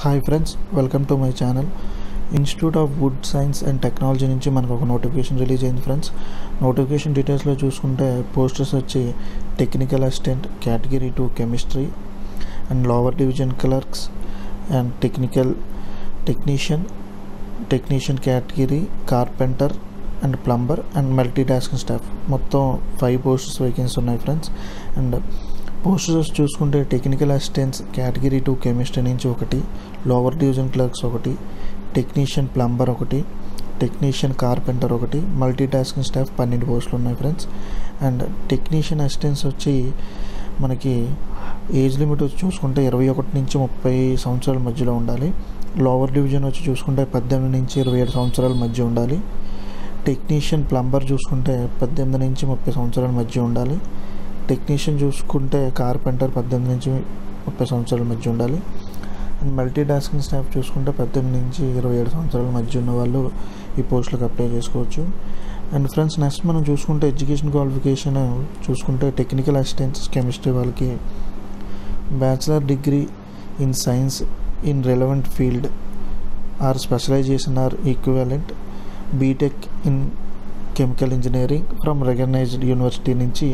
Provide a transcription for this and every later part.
hi friends welcome to my channel institute of wood science and technology నుంచి మనకు ఒక notification release అయింది friends notification డీటెయిల్స్లో చూసుకుంటే పోస్టర్స్ వచ్చి technical assistant category two chemistry and lower division clerks and technical technician technician category carpenter and plumber and multi tasking staff మొత్తం five posters vacancy ఉన్నాయి friends and posters చూసుకుంటే technical assistants category two chemistry నుంచి ఒకటి lower division clerks ఒకటి technician plumber ఒకటి technician carpenter ఒకటి multi tasking staff పన్నెండు పోస్టులు ఉన్నాయి ఫ్రెండ్స్ అండ్ టెక్నీషియన్ అసిస్టెంట్స్ వచ్చి మనకి ఏజ్ లిమిట్ వచ్చి చూసుకుంటే ఇరవై ఒకటి నుంచి ముప్పై సంవత్సరాల మధ్యలో ఉండాలి లోవర్ డివిజన్ వచ్చి చూసుకుంటే పద్దెనిమిది నుంచి ఇరవై ఏడు సంవత్సరాల మధ్య ఉండాలి టెక్నీషియన్ ప్లంబర్ చూసుకుంటే పద్దెనిమిది నుంచి ముప్పై సంవత్సరాల మధ్య ఉండాలి టెక్నీషియన్ చూసుకుంటే కార్పెంటర్ పద్దెనిమిది నుంచి ముప్పై సంవత్సరాల మధ్య ఉండాలి అండ్ మల్టీ టాస్కింగ్ స్టాఫ్ చూసుకుంటే పద్దెనిమిది నుంచి ఇరవై ఏడు సంవత్సరాల మధ్య ఉన్న వాళ్ళు ఈ పోస్టులకు అప్లై చేసుకోవచ్చు అండ్ ఫ్రెండ్స్ నెక్స్ట్ మనం చూసుకుంటే ఎడ్యుకేషన్ క్వాలిఫికేషన్ చూసుకుంటే టెక్నికల్ అసిస్టెంట్స్ కెమిస్ట్రీ వాళ్ళకి bachelor degree in science in relevant field or specialisation or equivalent BTech in chemical engineering from recognised university నుంచి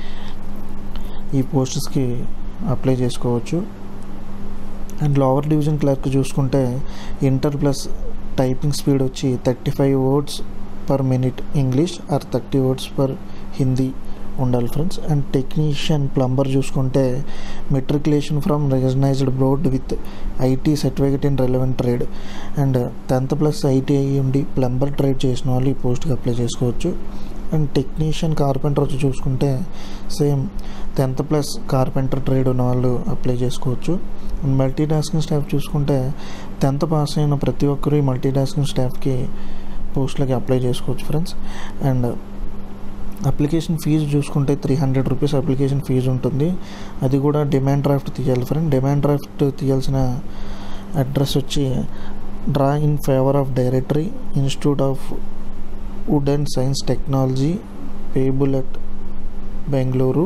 ఈ పోస్ట్స్కి అప్లై చేసుకోవచ్చు అండ్ లోవర్ డివిజన్ క్లర్క్ చూసుకుంటే inter plus typing speed వచ్చి thirty five words per minute English or thirty words per Hindi ఉండాలి friends and technician plumber చూసుకుంటే matriculation from recognised board with IT certificate in relevant trade and tenth plus ITI ఉండి plumber trade చేసిన వాళ్ళు ఈ పోస్ట్కి apply చేసుకోవచ్చు and technician carpenter వచ్చి చూసుకుంటే same tenth plus carpenter trade ఉన్న వాళ్ళు అప్లై చేసుకోవచ్చు అండ్ మల్టీ టాస్కింగ్ స్టాఫ్ చూసుకుంటే టెన్త్ పాస్ అయిన ప్రతి ఒక్కరు ఈ మల్టీ టాస్కింగ్ స్టాఫ్కి పోస్టులకి అప్లై చేసుకోవచ్చు ఫ్రెండ్స్ అండ్ అప్లికేషన్ ఫీజు చూసుకుంటే three hundred rupees application fee ఉంటుంది అది కూడా డిమాండ్ డ్రాఫ్ట్ తీయాలి ఫ్రెండ్ డిమాండ్ డ్రాఫ్ట్ తీయాల్సిన అడ్రస్ వచ్చి draw in favour of directory institute of wood and science technology payable at Bengaluru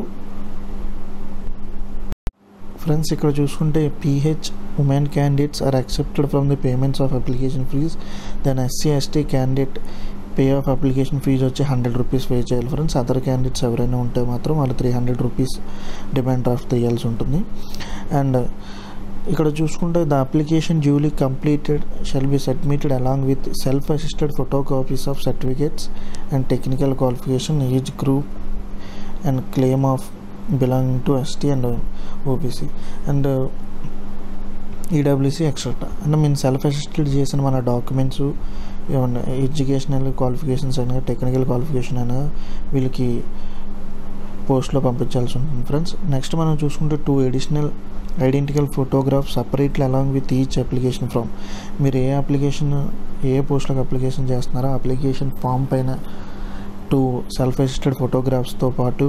friends ఇక్కడ చూసుకుంటే PH women candidates are accepted from the payments of application fee then SC ST candidate pay of application fee వచ్చి hundred rupees pay చేయాలి friends other candidates ఎవరైనా ఉంటే మాత్రం వాళ్ళు three hundred rupees demand draft తీయాల్సి ఉంటుంది అండ్ ఇక్కడ చూసుకుంటే the application duly completed shall be submitted along with self assisted photo copies of certificates and technical qualification age group and claim of belonging to ST and OBC and EWC etcetera అంటే మేము self assisted చేసిన మన documents ఏమన్నా educational qualifications అయినా technical qualification అయినా వీళ్ళకి పోస్ట్లో పంపించాల్సి ఉంటుంది ఫ్రెండ్స్ నెక్స్ట్ మనం చూసుకుంటే two additional identical photograph separately along with each application form మీరు ఏ అప్లికేషన్ ఏ పోస్ట్లకు అప్లికేషన్ చేస్తున్నారో అప్లికేషన్ ఫామ్ పైన టూ సెల్ఫ్ అసిస్టెడ్ ఫోటోగ్రాఫ్స్తో పాటు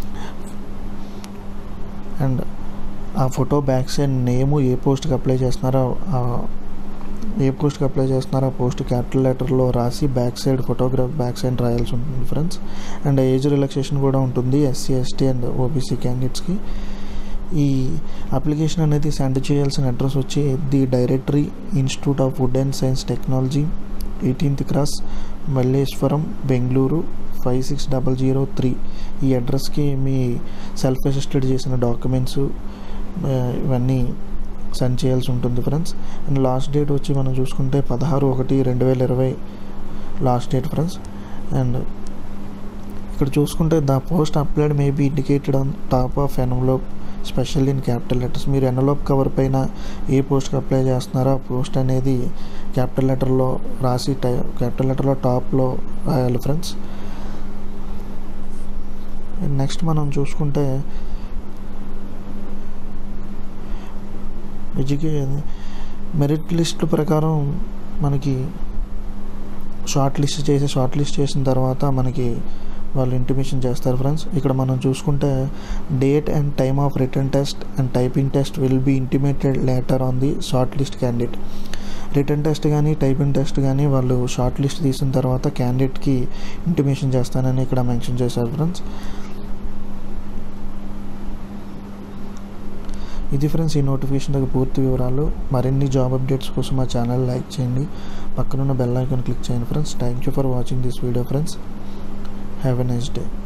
అండ్ ఆ ఫోటో బ్యాక్ సైడ్ నేము ఏ పోస్ట్కి అప్లై చేస్తున్నారో ఏ పోస్ట్కి అప్లై చేస్తున్నారో ఆ పోస్ట్ క్యాపిటల్ లెటర్లో రాసి back side photograph back side రాయాల్సి ఉంటుంది ఫ్రెండ్స్ అండ్ ఏజ్ రిలాక్సేషన్ కూడా ఉంటుంది ఎస్సీ ఎస్టీ అండ్ ఓబీసీ క్యాండిడేట్స్కి ఈ అప్లికేషన్ అనేది సెండ్ చేయాల్సిన అడ్రస్ వచ్చి the directory institute of wood and science technology eighteenth cross Malleswaram Bengaluru five six double zero three ఈ అడ్రస్కి మీ సెల్ఫ్ అసిస్టెడ్ చేసిన డాక్యుమెంట్స్ ఇవన్నీ సెండ్ చేయాల్సి ఉంటుంది ఫ్రెండ్స్ అండ్ లాస్ట్ డేట్ వచ్చి మనం చూసుకుంటే పదహారు ఒకటి రెండు వేల ఇరవై లాస్ట్ డేట్ ఫ్రెండ్స్ అండ్ ఇక్కడ చూసుకుంటే the post applied may be indicated on top of envelope special in capital letters మీరు ఎన్వలోప్ కవర్ పైన ఏ పోస్ట్కి అప్లై చేస్తున్నారో ఆ పోస్ట్ అనేది క్యాపిటల్ లెటర్లో రాసి టై క్యాపిటల్ లెటర్లో టాప్లో రాయాలి ఫ్రెండ్స్ నెక్స్ట్ మనం చూసుకుంటే ఎడ్యుకే మెరిట్ లిస్ట్ ప్రకారం మనకి షార్ట్ లిస్ట్ చేసి షార్ట్ లిస్ట్ చేసిన తర్వాత మనకి వాళ్ళు ఇంటిమేషన్ చేస్తారు ఫ్రెండ్స్ ఇక్కడ మనం చూసుకుంటే date and time of return test and typing test will be intimated later on the short list candidate return test కానీ టైపింగ్ టెస్ట్ కానీ వాళ్ళు షార్ట్ లిస్ట్ తీసిన తర్వాత క్యాండిడేట్కి ఇంటిమేషన్ చేస్తానని ఇక్కడ మెన్షన్ చేశారు ఫ్రెండ్స్ ఇది ఫ్రెండ్స్ ఈ నోటిఫికేషన్ దగ్గర పూర్తి వివరాలు మరిన్ని జాబ్ అప్డేట్స్ కోసం మా ఛానల్ లైక్ చేయండి పక్కనున్న బెల్ ఐకాన్ క్లిక్ చేయండి friends thank you for watching this video friends have a nice day